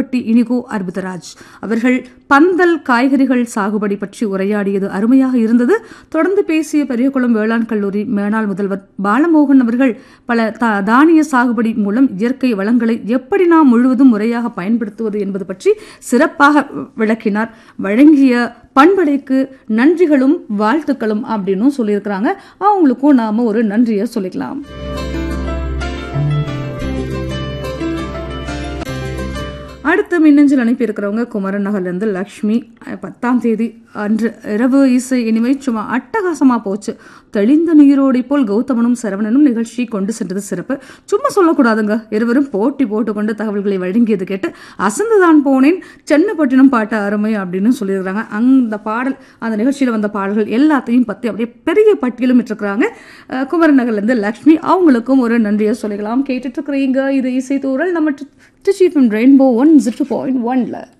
கோவில்பட்டி இனிகோ அற்புதராஜ் அவர்கள் பந்தல் காய்கறிகள் சாகுபடி பற்றி உரையாடியது அருமையாக இருந்தது தொடர்ந்து பேசிய பெரியகுளம் வேளாண் கல்லூரி மேனாள் முதல்வர் பாலமோகன் அவர்கள் பல தா- தானிய சாகுபடி மூலம் இயற்கை வளங்களை எப்படி நாம் முழுவதும் முறையாக பயன்படுத்துவது என்பது பற்றி சிறப்பாக விளக்கினார் வழங்கிய பண்பலைக்கு நன்றிகளும் வாழ்த்துக்களும் அப்படின்னும் சொல்லியிருக்கிறாங்க அவங்களுக்கும் நாம ஒரு நன்றியை சொல்லிக்கலாம் அடுத்த மின்னஞ்சல் அனுப்பி இருக்கிறவங்க குமரன் நகர்லேருந்து லக்ஷ்மி அஹ், பத்தாம் தேதி அன்று இரவு இசை இனிமை சும்மா அட்டகாசமா போச்சு தெளிந்த நீரோடை போல் கௌதமனும் சரவணனும் நிகழ்ச்சி கொண்டு சென்றது சிறப்பு சும்மா சொல்லக்கூடாதுங்க இருவரும் போட்டி போட்டுக்கொண்டு தகவல்களை வழங்கியது கேட்டு அசந்துதான் போனேன் சென்னப்பட்டினம் பாட்டு அருமை அப்படின்னு சொல்லியிருக்கிறாங்க அந்த பாடல் அந்த நிகழ்ச்சியில் வந்த பாடல்கள் எல்லாத்தையும் பற்றி அப்படியே பெரிய பட்டியலும் இட்டிருக்கிறாங்க அஹ், குமரன் நகர்லேருந்து லக்ஷ்மி அவங்களுக்கும் ஒரு நன்றியை சொல்லிக்கலாம் கேட்டுட்டு இருக்கிறீங்க இது இசை தூரல் நம்ம டி- டி சீஃப் ரெயின்போ ஒன் ஜீரோ பாயிண்ட் ஒன்ல